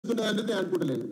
అంటే నేను అనుకుంటలేను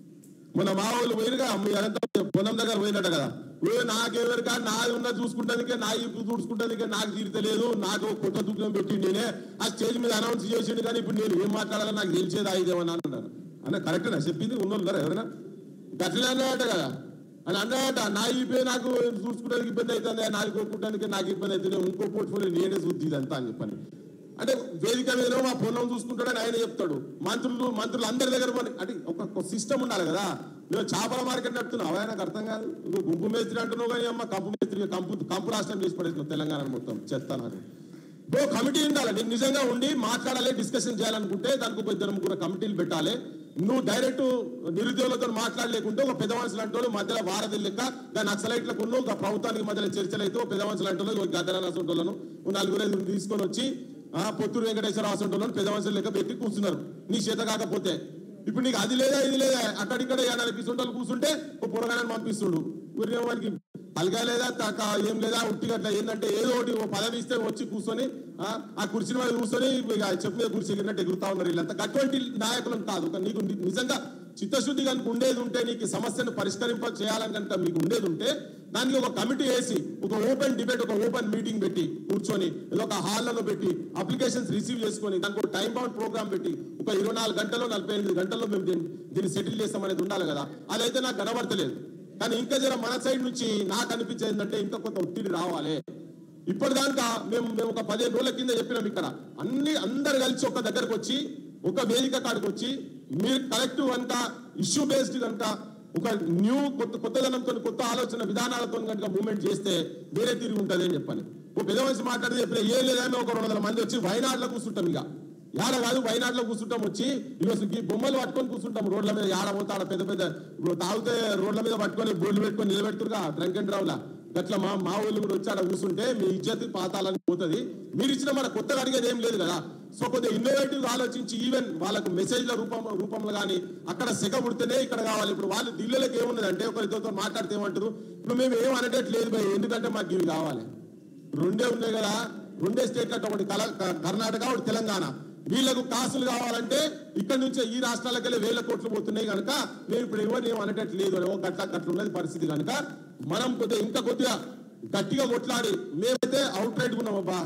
మన మా వాళ్ళు పోయినగా మీ అనంత పొలం దగ్గర పోయినట్ట కదా ఏ నాకెవరు కానీ నాది ఉన్న చూసుకుంటానికే నా ఇప్పు చూసుకుంటానికే నాకు తీరతలేదు నాకు కొత్త దుఃఖం పెట్టి నేనే ఆ స్టేజ్ మీద అనౌన్స్ చేసిండు కానీ ఇప్పుడు నేను ఏం మాట్లాడాలో నాకు తెలిసేది ఐదేమని అన్నారు అన్న కరెక్టేనా చెప్పింది ఉన్నోళ్ళు ఎవరైనా గట్లనే అన్నాడట కదా అని అన్నాడట నా ఇప్పే నాకు చూసుకోవడానికి ఇబ్బంది అవుతుంది నాకు కొట్టుకోవడానికి నాకు ఇబ్బంది అవుతుంది ఇంకో పోర్ట్ఫోలియో నేనే చూద్ది ఇదంతా అని చెప్పని అంటే వేదిక మీద మా పొలం చూసుకుంటాడని ఆయన చెప్తాడు మంత్రులు మంత్రులు అందరి దగ్గర పోనీ- అంటే ఒక సిస్టమ్ ఉండాలి కదా నువ్వు చేపల మార్కెట్ నడుతున్నావు అవే నాకు అర్థం కాదు నువ్వు గుంపు మేస్త్రి అంటున్నావు కానీ అమ్మ కంపు మేస్త్రి కంపు కంపు రాష్ట్రం చేసి పడేస్తున్నావు తెలంగాణ మొత్తం చెత్త నాకు ఓ కమిటీ ఉండాలి నీకు నిజంగా ఉండి మాట్లాడాలి డిస్కషన్ చేయాలనుకుంటే దానికి ఒక ఇద్దరు ముగ్గురు కమిటీలు పెట్టాలి నువ్వు డైరెక్ట్ నిరుద్యోగులతో మాట్లాడలేకుంటే ఒక పెద్ద మనుషులు అంటే మధ్యలో వారధి లెక్క దాని నక్సలైట్లకు ఉన్న ఒక ప్రభుత్వానికి మధ్యలో చర్చలు అయితే ఒక పెద్ద మనుషులు అంటే గద్దర రాసుంటోళ్ళను నలుగురు ఐదుగురు తీసుకొని వచ్చి ఆ పొత్తూరు వెంకటేశ్వర రాసుంటోళ్ళను పెద్ద మనుషులు లెక్క పెట్టి కూర్చున్నారు నీ చేత కాకపోతే ఇప్పుడు నీకు అది లేదా ఇది లేదా అక్కడిక్కడ ఏడాది కూర్చుంటారు కూర్చుంటే ఒక పురగానని పంపిస్తుడు ఊరికే వానికి అలగా లేదా తాక ఏం లేదా ఉట్టిగా అట్లా ఏంటంటే ఏదో ఒకటి ఓ పదవి ఇస్తే వచ్చి కూర్చొని ఆ, ఆ కుర్చీ మీద కూర్చొని ఇక చెప్పు మీద కుర్చీ ఎగిరినట్టు ఎగురుతా ఉన్నారు వీళ్ళంతా అటువంటి నాయకులను కాదు కానీ నీకు ని- నిజంగా చిత్తశుద్ధి కనుక ఉండేది ఉంటే నీకు ఈ సమస్యను పరిష్కరింప చేయాలని కనుక మీకు ఉండేది ఉంటే దానికి ఒక కమిటీ వేసి ఒక ఓపెన్ డిబేట్ ఒక ఓపెన్ మీటింగ్ పెట్టి కూర్చొని ఏదో ఒక హాల్లో పెట్టి అప్లికేషన్స్ రిసీవ్ చేసుకొని దానికి ఒక టైం బౌండ్ ప్రోగ్రామ్ పెట్టి ఒక ఇరవై నాలుగు గంటల్లో నలభై ఎనిమిది గంటల్లో మేము దీన్ని దీన్ని సెటిల్ చేస్తాం అనేది ఉండాలి కదా అదైతే నాకు కనబడతలేదు కానీ ఇంకా జర మన సైడ్ నుంచి నాకు అనిపించేది ఏంటంటే ఇంకా కొంత ఒత్తిడి రావాలి ఇప్పటిదాకా మేము మేము ఒక పదిహేను రోజుల కింద చెప్పినాం ఇక్కడ అన్ని అందరు కలిసి ఒక దగ్గరకు వచ్చి ఒక వేదిక కాడికి వచ్చి మీరు కలెక్టివ్ కనుక ఇష్యూ బేస్డ్ కనుక ఒక న్యూ కొత్త కొత్తదనంతో కొత్త ఆలోచన విధానాలతో కనుక మూవ్మెంట్ చేస్తే వేరే తిరిగి ఉంటుంది అని చెప్పని ఒక పెద్ద మనిషి మాట్లాడితే చెప్పిన ఏ లేదని ఒక రెండు వందల మంది వచ్చి వైనాడులో కూర్చుంటాం ఇక యాడ కాదు వైనాడులో కూర్చుంటాం వచ్చి ఈరోజు ఈ బొమ్మలు పట్టుకొని కూర్చుంటాం రోడ్ల మీద యాడ పోతా ఆడ పెద్ద పెద్ద ఇప్పుడు తాగితే రోడ్ల మీద పట్టుకొని బోర్డు పెట్టుకొని నిలబెడుతురుగా డ్రంక్ అండ్ డ్రైవ్లా గట్ల మా మా ఊళ్ళు కూడా వచ్చి ఆడ కూర్చుంటే మీ ఇజ్జత్ పాతాలని పోతుంది మీరు ఇచ్చిన మన కొత్తగా అడిగేది ఏం లేదు కదా సో కొద్దిగా ఇన్నోవేటివ్ ఆలోచించి ఈవెన్ వాళ్ళకు మెసేజ్ల రూపం రూపంలో కానీ అక్కడ సెగ పుడితేనే ఇక్కడ కావాలి ఇప్పుడు వాళ్ళు ఢిల్లీలోకి ఏమున్నదంటే ఒకరితో మాట్లాడితే ఏమంటారు ఇప్పుడు మేము ఏం అనేటట్లేదు భయ్ ఎందుకంటే మాకు ఇవి కావాలి రెండే ఉన్నాయి కదా రెండే స్టేట్ అంటే ఒకటి కల- క- కర్ణాటక ఒకటి తెలంగాణ వీళ్ళకు కాసులు కావాలంటే ఇక్కడ నుంచే ఈ రాష్ట్రాలకు వెళ్ళి వేల కోట్లు పోతున్నాయి కనుక మేము ఇప్పుడు ఎవరిని ఏం అనేటట్లేదు అని ఓ గట్ల గట్ల ఉన్నది పరిస్థితి కనుక మనం కొద్దిగా ఇంకా కొద్దిగా గట్టిగా కొట్లాడి మేమైతే అవుట్ రైట్ ఉన్నాం అబ్బా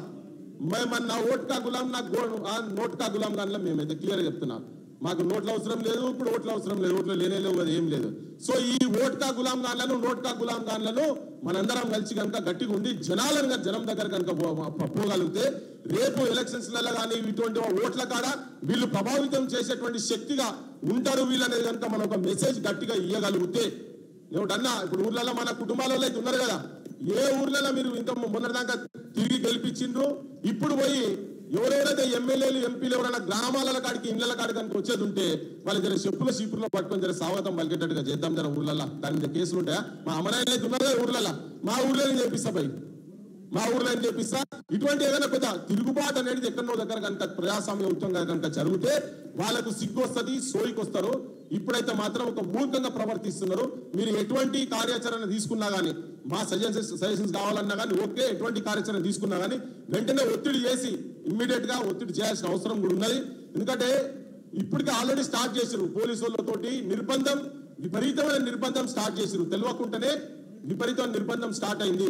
మన నా ఓట్కా గులాం నా గో ఆ నోట్కా గులాం కానీ మేమైతే క్లియర్ చెప్తున్నాం మాకు నోట్ల అవసరం లేదు ఇప్పుడు ఓట్ల అవసరం లేదు ఓట్లు లేనే లేవు కదా ఏం లేదు సో ఈ ఓట్కా గులాం గాన్లను నోట్కా గులాం గాన్లను మనందరం కలిసి కనుక గట్టిగా ఉండి జనాలను కనుక జనం దగ్గర కనుక పో- పో- పోగలిగితే రేపు ఎలక్షన్స్ లలో కానీ ఇటువంటి ఓట్ల కాడ వీళ్ళు ప్రభావితం చేసేటువంటి శక్తిగా ఉంటారు వీళ్ళనేది కనుక మనం ఒక మెసేజ్ గట్టిగా ఇవ్వగలిగితే ఏమిటన్నా ఇప్పుడు ఊర్లలో మన కుటుంబాలలో అయితే ఉన్నారు కదా ఏ ఊర్లలో మీరు ఇంత మొన్నటిదాకా తిరిగి గెలిపించిండ్రు ఇప్పుడు పోయి ఎవరెవరైతే ఎమ్మెల్యేలు ఎంపీలు ఎవరైనా గ్రామాల కాడికి ఇళ్ళ కాడికి కనుక వచ్చేది ఉంటే వాళ్ళు జర చెప్పుల చీపుర్లో పట్టుకొని జర స్వాగతం పలికేటట్టుగా చేద్దాం జర ఊర్లలో దాని మీద కేసులు ఉంటాయా మా అమరాయలు అయితే ఉన్నారు కదా ఊర్లలో మా ఊర్లో చేపిస్తా పోయి మా ఊర్లో ఏం చేపిస్తా ఇటువంటి ఏదైనా పెద్ద తిరుగుబాటు అనేది ఎక్కడో దగ్గర కనుక ప్రజాస్వామ్య ఉత్తంగా కనుక జరిగితే వాళ్ళకు సిగ్గు వస్తుంది సోయికి వస్తారు ఇప్పుడైతే మాత్రం ఒక మూర్ఖంగా ప్రవర్తిస్తున్నారు మీరు ఎటువంటి కార్యాచరణ తీసుకున్నా గానీ మా సజెషన్స్ సజెషన్స్ కావాలన్నా కానీ ఓకే ఎటువంటి కార్యాచరణ తీసుకున్నా గానీ వెంటనే ఒత్తిడి చేసి ఇమ్మీడియట్ గా ఒత్తిడి చేయాల్సిన అవసరం కూడా ఉన్నది ఎందుకంటే ఇప్పటికే ఆల్రెడీ స్టార్ట్ చేసారు పోలీసు వాళ్ళతోటి నిర్బంధం విపరీతమైన నిర్బంధం స్టార్ట్ చేసారు తెలియకుండానే విపరీతమైన నిర్బంధం స్టార్ట్ అయింది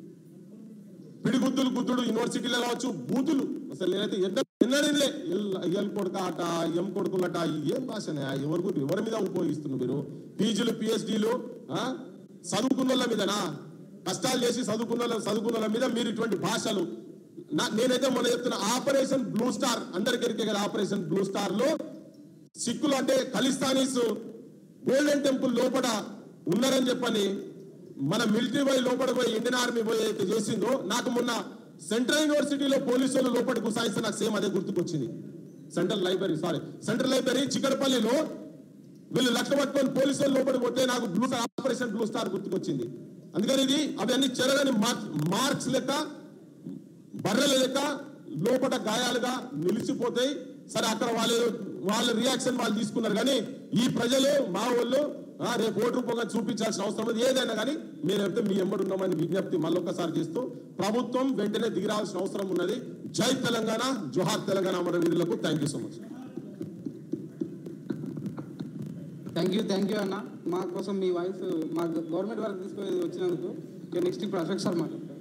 పిడిగుద్దులు గుద్దుడు యూనివర్సిటీలో కావచ్చు బూతులు అసలు నేనైతే ఎన్న ఎన్నడలే ఎల్ కొడుక అట ఎం కొడుకులట ఏం భాషనే ఎవరి గురి ఎవరి మీద ఉపయోగిస్తున్నారు మీరు పీజీలు పిహెచ్డీలు చదువుకున్న వాళ్ళ మీదనా కష్టాలు చేసి చదువుకున్న వాళ్ళ- చదువుకున్న వాళ్ళ మీద మీరు ఇటువంటి భాషలు నా- నేనైతే మొన్న చెప్తున్నా ఆపరేషన్ బ్లూ స్టార్ అందరికి ఎరికే కదా ఆపరేషన్ బ్లూ స్టార్ లో సిక్కులు అంటే ఖలిస్తానీస్ గోల్డెన్ టెంపుల్ లోపల ఉన్నారని చెప్పని మన మిలిటరీ పోయి లోపల పోయి ఇండియన్ ఆర్మీ పోయి అయితే చేసిందో నాకు మొన్న సెంట్రల్ యూనివర్సిటీలో పోలీసు వాళ్ళు లోపల గుసాయిస్తే నాకు సేమ్ అదే గుర్తుకొచ్చింది central library sorry central library చిక్కడపల్లిలో వీళ్ళు లక్ష పట్టుకొని పోలీసు వాళ్ళు లోపలికి పోతే నాకు blue star operation blue star గుర్తుకొచ్చింది అందుకని ఇది అవన్నీ చెరగని మార్క్స్ లెక్క బర్రెల లెక్క లోపల గాయాలుగా నిలిచిపోతాయి సరే అక్కడ వాళ్ళు వాళ్ళ రియాక్షన్ వాళ్ళు తీసుకున్నారు కానీ ఈ ప్రజలు మా వాళ్ళు ఆ, రేపు ఓటు రూపంగా చూపించాల్సిన అవసరం ఉంది ఏదైనా కానీ మీరైతే మీ ఎంబడి ఉన్నామని విజ్ఞప్తి మళ్ళొకసారి చేస్తూ ప్రభుత్వం వెంటనే దిగిరావాల్సిన అవసరం ఉన్నది జై తెలంగాణ జోహార్ తెలంగాణ అమర వీరులకు thank you so much thank you thank you అన్న మా కోసం మీ వాయిస్ మా గవర్నమెంట్ వరకు తీసుకొని వచ్చినందుకు నెక్స్ట్ ఇప్పుడు అశోక్ సార్ మాట్లాడతారు